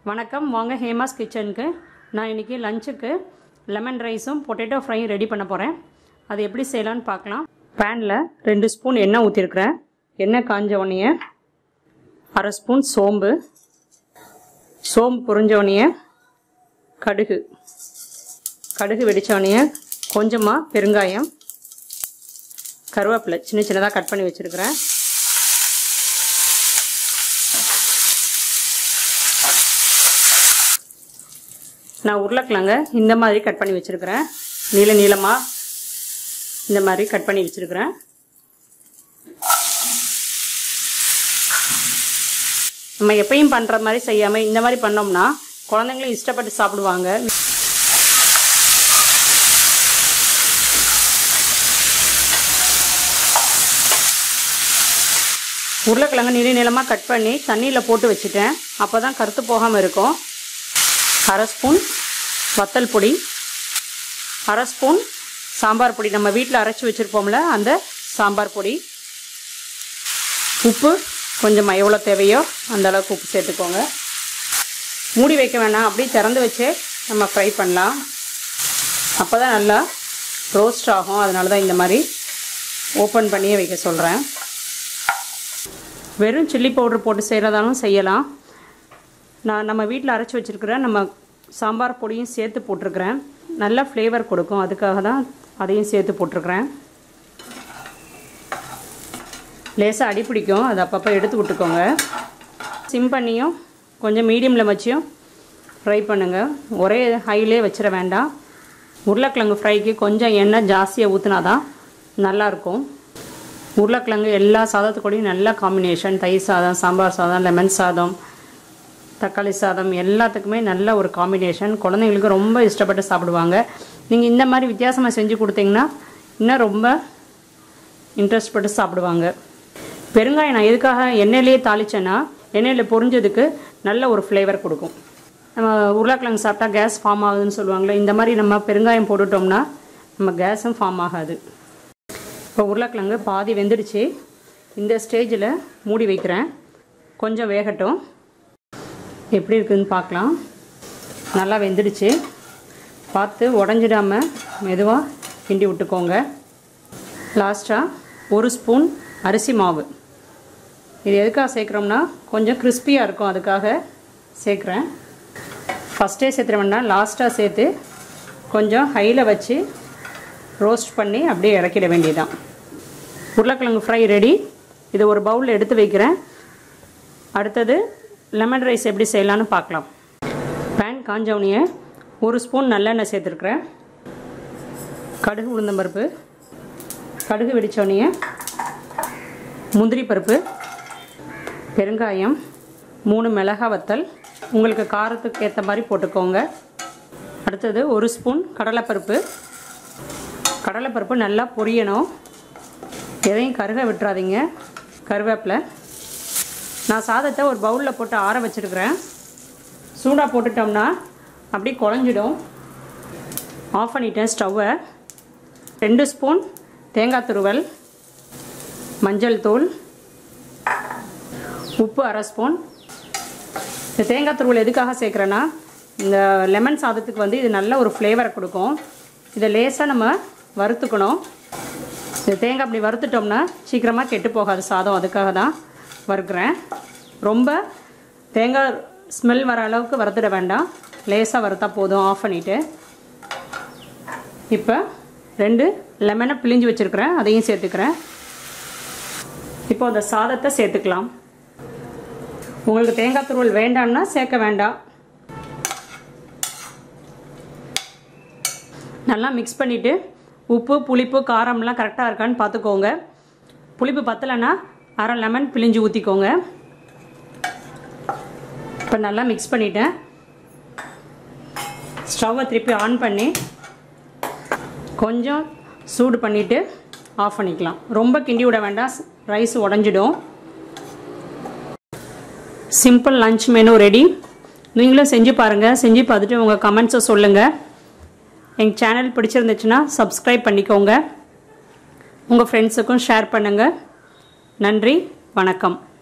வணக்கம் வாங்க ஹேமாஸ் கிச்சனுக்கு நான் இன்றைக்கி லஞ்சுக்கு லெமன் ரைஸும் பொட்டேட்டோ ஃப்ரையும் ரெடி பண்ண போகிறேன் அது எப்படி செய்யலான்னு பார்க்கலாம் பேனில் ரெண்டு ஸ்பூன் எண்ணெய் ஊற்றிருக்கிறேன் எண்ணெய் காஞ்ச உடனே அரை ஸ்பூன் சோம்பு சோம்பு புரிஞ்ச உடனே கடுகு கடுகு வெடிச்ச உடனே கொஞ்சமாக பெருங்காயம் கருவேப்பிலை சின்ன சின்னதாக கட் பண்ணி வச்சுருக்கிறேன் நான் உருளைக்கிழங்க இந்த மாதிரி கட் பண்ணி வச்சுருக்கிறேன் நீள நீளமாக இந்த மாதிரி கட் பண்ணி வச்சுருக்கிறேன் நம்ம எப்பயும் பண்ணுற மாதிரி செய்யாமல் இந்த மாதிரி பண்ணோம்னா குழந்தைங்களும் இஷ்டப்பட்டு சாப்பிடுவாங்க உருளைக்கிழங்கு நீள நீளமாக கட் பண்ணி தண்ணியில் போட்டு வச்சுட்டேன் அப்போ தான் கருத்து போகாமல் இருக்கும் அரை ஸ்பூன் வத்தல் பொடி அரை ஸ்பூன் சாம்பார் பொடி நம்ம வீட்டில் அரைச்சி வச்சுருப்போம்ல அந்த சாம்பார் பொடி உப்பு கொஞ்சம் எவ்வளோ தேவையோ அந்த அளவுக்கு உப்பு சேர்த்துக்கோங்க மூடி வைக்க வேணாம் அப்படியே திறந்து வச்சே நம்ம ஃப்ரை பண்ணலாம் அப்போ தான் நல்லா ரோஸ்ட் ஆகும் அதனால தான் இந்த மாதிரி ஓப்பன் பண்ணியே வைக்க சொல்கிறேன் வெறும் சில்லி பவுடர் போட்டு செய்கிறதாலும் செய்யலாம் நான் நம்ம வீட்டில் அரைச்சி வச்சுருக்கிற நம்ம சாம்பார் பொடியும் சேர்த்து போட்டிருக்கிறேன் நல்ல ஃப்ளேவர் கொடுக்கும் அதுக்காக தான் அதையும் சேர்த்து போட்டிருக்கிறேன் லேசாக அடி பிடிக்கும் அது அப்பப்போ எடுத்து விட்டுக்கோங்க சிம் பண்ணியும் கொஞ்சம் மீடியமில் வச்சியும் ஃப்ரை பண்ணுங்கள் ஒரே ஹைலே வச்சிட வேண்டாம் உருளைக்கிழங்கு ஃப்ரைக்கு கொஞ்சம் எண்ணெய் ஜாஸ்தியாக ஊற்றினா தான் நல்லாயிருக்கும் உருளைக்கிழங்கு எல்லா சாதத்துக்கூடையும் நல்ல காம்பினேஷன் தயிர் சாதம் சாம்பார் சாதம் லெமன் சாதம் தக்காளி சாதம் எல்லாத்துக்குமே நல்ல ஒரு காம்பினேஷன் குழந்தைங்களுக்கு ரொம்ப இஷ்டப்பட்டு சாப்பிடுவாங்க நீங்கள் இந்த மாதிரி வித்தியாசமாக செஞ்சு கொடுத்தீங்கன்னா இன்னும் ரொம்ப இன்ட்ரெஸ்ட் பட்டு சாப்பிடுவாங்க பெருங்காயம் நான் எதுக்காக எண்ணெயிலே தாளித்தேன்னா எண்ணெயில் பொரிஞ்சதுக்கு நல்ல ஒரு ஃப்ளேவர் கொடுக்கும் நம்ம உருளைக்கிழங்கு சாப்பிட்டா கேஸ் ஃபார்ம் ஆகுதுன்னு சொல்லுவாங்களே இந்த மாதிரி நம்ம பெருங்காயம் போட்டுட்டோம்னா நம்ம கேஸும் ஃபார்ம் ஆகாது இப்போ உருளைக்கிழங்கு பாதி வெந்துடுச்சு இந்த ஸ்டேஜில் மூடி வைக்கிறேன் கொஞ்சம் வேகட்டும் எப்படி இருக்குதுன்னு பார்க்கலாம் நல்லா வெந்துடுச்சு பார்த்து உடஞ்சிடாமல் மெதுவாக கிண்டி விட்டுக்கோங்க லாஸ்ட்டாக ஒரு ஸ்பூன் அரிசி மாவு இது எதுக்காக சேர்க்குறோம்னா கொஞ்சம் கிறிஸ்பியாக இருக்கும் அதுக்காக சேர்க்குறேன் ஃபஸ்ட்டே சேர்த்துற வேண்டாம் லாஸ்ட்டாக சேர்த்து கொஞ்சம் ஹையில் வச்சு ரோஸ்ட் பண்ணி அப்படியே இறக்கிட வேண்டியதுதான் உருளைக்கிழங்கு ஃப்ரை ரெடி இது ஒரு பவுலில் எடுத்து வைக்கிறேன் அடுத்தது லெமன் ரைஸ் எப்படி செய்யலான்னு பார்க்கலாம் பேன் காஞ்சவனியை ஒரு ஸ்பூன் நல்லெண்ணெய் சேர்த்துருக்குறேன் கடுகு உளுந்தம்பருப்பு கடுகு வெடித்தோடனே முந்திரி பருப்பு பெருங்காயம் மூணு மிளகா வத்தல் உங்களுக்கு காரத்துக்கு ஏற்ற மாதிரி போட்டுக்கோங்க அடுத்தது ஒரு ஸ்பூன் கடலைப்பருப்பு கடலைப்பருப்பு நல்லா பொரியணும் எதையும் கருக விட்டுறாதீங்க கருவேப்பிலை நான் சாதத்தை ஒரு பவுலில் போட்டு ஆற வச்சுருக்கிறேன் சூடாக போட்டுட்டோம்னா அப்படி குழஞ்சிடும் ஆஃப் பண்ணிட்டேன் ஸ்டவ்வை ரெண்டு ஸ்பூன் தேங்காய் துருவல் மஞ்சள் தூள் உப்பு அரை ஸ்பூன் இந்த தேங்காய் துருவல் எதுக்காக சேர்க்குறேன்னா இந்த லெமன் சாதத்துக்கு வந்து இது நல்ல ஒரு ஃப்ளேவரை கொடுக்கும் இதை லேசாக நம்ம வறுத்துக்கணும் இந்த தேங்காய் அப்படி வறுத்துட்டோம்னா சீக்கிரமாக கெட்டு போகாது சாதம் அதுக்காக தான் வறுக்கிறேன் ரொம்ப தேங்காய் ஸ்மெல் வர அளவுக்கு வறுத்துட வேண்டாம் லேசாக வறுத்தா போதும் ஆஃப் பண்ணிவிட்டு இப்போ ரெண்டு லெமனை பிழிஞ்சு வச்சுருக்கிறேன் அதையும் சேர்த்துக்கிறேன் இப்போ அந்த சாதத்தை சேர்த்துக்கலாம் உங்களுக்கு தேங்காய் துருவல் வேண்டாம்னா சேர்க்க வேண்டாம் நல்லா மிக்ஸ் பண்ணிவிட்டு உப்பு புளிப்பு காரம்லாம் கரெக்டாக இருக்கான்னு பார்த்துக்கோங்க புளிப்பு பத்தலைன்னா அரை லெமன் பிழிஞ்சு ஊற்றிக்கோங்க இப்போ நல்லா மிக்ஸ் பண்ணிட்டேன் ஸ்டவ்வை திருப்பி ஆன் பண்ணி கொஞ்சம் சூடு பண்ணிவிட்டு ஆஃப் பண்ணிக்கலாம் ரொம்ப கிண்டி விட வேண்டாம் ரைஸ் உடஞ்சிடும் சிம்பிள் லஞ்ச் மெனு ரெடி நீங்களும் செஞ்சு பாருங்கள் செஞ்சு பார்த்துட்டு உங்கள் கமெண்ட்ஸை சொல்லுங்கள் எங்கள் சேனல் பிடிச்சிருந்துச்சுன்னா சப்ஸ்கிரைப் பண்ணிக்கோங்க உங்கள் ஃப்ரெண்ட்ஸுக்கும் ஷேர் பண்ணுங்கள் நன்றி வணக்கம்